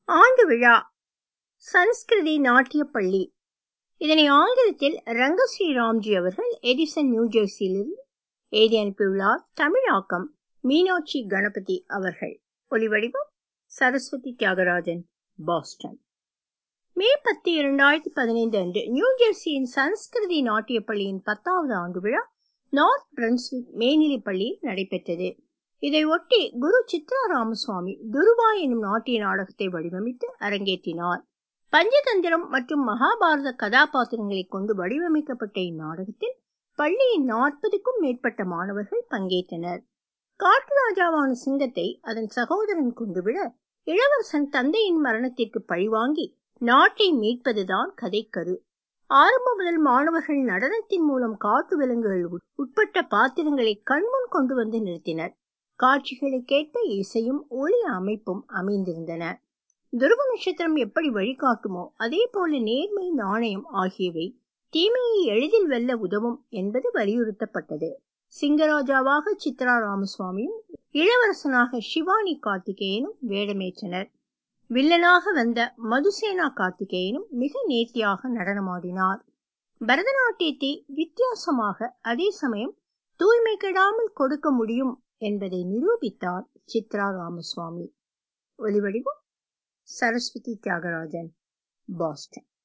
ஆண்டு விழா சன்ஸ்கிருதி நாட்டிய பள்ளி இதனை ஆங்கிலத்தில் ரங்கஸ்ரீ ராம்ஜி அவர்கள் எடிசன் நியூ ஜெர்சியிலிருந்து எழுதி அனுப்பியுள்ளார் தமிழாக்கம் மீனாட்சி கணபதி அவர்கள் ஒலிவடிவம் சரஸ்வதி தியாகராஜன் பாஸ்டன் மே பத்து இரண்டாயிரத்தி பதினைந்து அன்று நியூ ஜெர்சியின் சன்ஸ்கிருதி நாட்டிய பள்ளியின் பத்தாவது ஆண்டு விழா நார்த் பிரன்ஸ்விக் மேல்நிலைப் பள்ளியில் நடைபெற்றது இதை ஒட்டி குரு சித்ரா ராமசுவாமி துருவா எனும் நாட்டிய நாடகத்தை வடிவமைத்து அரங்கேற்றினார் பஞ்சதந்திரம் மற்றும் மகாபாரத கதாபாத்திரங்களை கொண்டு வடிவமைக்கப்பட்ட இந்நாடகத்தில் பள்ளியின் நாற்பதுக்கும் மேற்பட்ட மாணவர்கள் பங்கேற்றனர் காட்டு ராஜாவான சிங்கத்தை அதன் சகோதரன் கொண்டுவிட இளவரசன் தந்தையின் மரணத்திற்கு பழிவாங்கி நாட்டை மீட்பதுதான் கதைக்கரு ஆரம்பம் முதல் மாணவர்கள் நடனத்தின் மூலம் காட்டு விலங்குகள் உட்பட்ட பாத்திரங்களை கண்முன் கொண்டு வந்து நிறுத்தினர் காட்சிகளுக்கேற்ப இசையும் ஒளி அமைப்பும் அமைந்திருந்தன துருவ நட்சத்திரம் எப்படி வழிகாட்டுமோ அதே போல நேர்மை நாணயம் ஆகியவை தீமையை எளிதில் வெல்ல உதவும் என்பது வலியுறுத்தப்பட்டது சிங்கராஜாவாக சித்ரா ராமசுவாமியும் இளவரசனாக சிவானி கார்த்திகேயனும் வேடமேற்றனர் வில்லனாக வந்த மதுசேனா கார்த்திகேயனும் மிக நேர்த்தியாக நடனமாடினார் பரதநாட்டியத்தை வித்தியாசமாக அதே சமயம் தூய்மை கெடாமல் கொடுக்க முடியும் என்பதை நிரூபித்தார் சித்ரா ராமசுவாமி ஒலிவடிவம் சரஸ்வதி தியாகராஜன் பாஸ்டன்